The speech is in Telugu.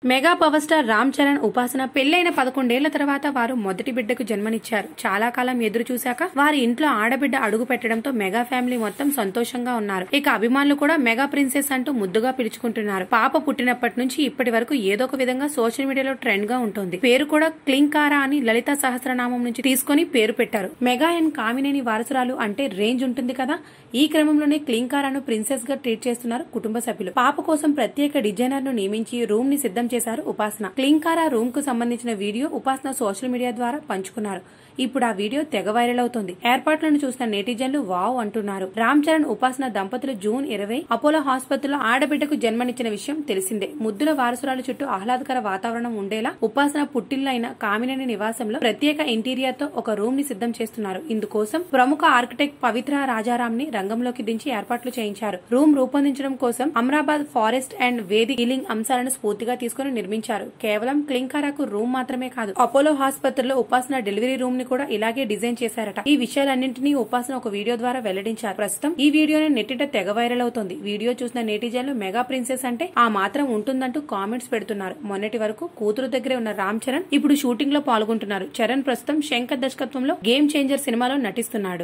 mega power star Ram Charan Upasana పెళ్లైన పదకొండేళ్ల తర్వాత వారు మొదటి బిడ్డకు జన్మనిచ్చారు చాలా కాలం ఎదురు చూశాక వారి ఇంట్లో ఆడబిడ్డ అడుగు పెట్టడంతో మెగా ఫ్యామిలీ మొత్తం సంతోషంగా ఉన్నారు ఇక అభిమానులు కూడా మెగా ప్రిన్సెస్ అంటూ ముద్దుగా పిలుచుకుంటున్నారు పాప పుట్టినప్పటి నుంచి ఇప్పటి వరకు ఏదో ఒక విధంగా సోషల్ మీడియాలో ట్రెండ్ గా ఉంటుంది పేరు కూడా క్లింకారా అని లలిత సహస్రనామం నుంచి తీసుకొని పేరు పెట్టారు మెగా అండ్ కామినేని వారసురాలు అంటే రేంజ్ ఉంటుంది కదా ఈ క్రమంలోనే క్లింకారాను ప్రిన్సెస్ గా ట్రీట్ చేస్తున్నారు కుటుంబ సభ్యులు పాప కోసం ప్రత్యేక డిజైనర్ ను నియమించి రూమ్ ని సిద్ధం చేశారు ఉపాసన క్లింకారా రూమ్ కు సంబంధించిన వీడియో ఉపాసన సోషల్ మీడియా ద్వారా పంచుకున్నారు ఇప్పుడు ఆ వీడియో తెగ వైరల్ అవుతుంది ఏర్పాట్లను చూసిన నెటిజన్లు వావ్ అంటున్నారు రామ్ చరణ్ ఉపాసన దంపతులు జూన్ ఇరవై అపోలో ఆసుపత్రిలో ఆడబిడ్డకు జన్మనిచ్చిన విషయం తెలిసిందే ముద్దుల వారసురాలు చుట్టూ ఆహ్లాదకర వాతావరణం ఉండేలా ఉపాసన పుట్టిల్లైన కామినేని నివాసంలో ప్రత్యేక ఇంటీరియర్ తో ఒక రూమ్ ని సిద్ధం చేస్తున్నారు ఇందుకోసం ప్రముఖ ఆర్కిటెక్ట్ పవిత్ర రాజారాం ని రంగంలోకి దించి ఏర్పాట్లు చేయించారు రూమ్ రూపొందించడం కోసం అమరాబాద్ ఫారెస్ట్ అండ్ వేది హీలింగ్ అంశాలను స్ఫూర్తిగా తీసుకుని నిర్మించారు కేవలం క్లింకారాకు రూమ్ మాత్రమే కాదు అపోలో ఆసుపత్రిలో ఉపాసన డెలివరీ రూమ్ ని కూడా ఇలాగే డిజైన్ చేశారట ఈ విషయాలన్నింటినీ ఉపాసన ఒక వీడియో ద్వారా వెల్లడించారు ప్రస్తుతం ఈ వీడియోని నెట్టిట తెగ వైరల్ అవుతోంది వీడియో చూసిన నెటిజన్లు మెగా ప్రిన్సెస్ అంటే ఆ మాత్రం ఉంటుందంటూ కామెంట్స్ పెడుతున్నారు మొన్నటి వరకు కూతురు దగ్గరే ఉన్న రామ్ చరణ్ ఇప్పుడు షూటింగ్ లో పాల్గొంటున్నారు చరణ్ ప్రస్తుతం శంకర్ దర్శకత్వంలో గేమ్ చేంజర్ సినిమాలో నటిస్తున్నాడు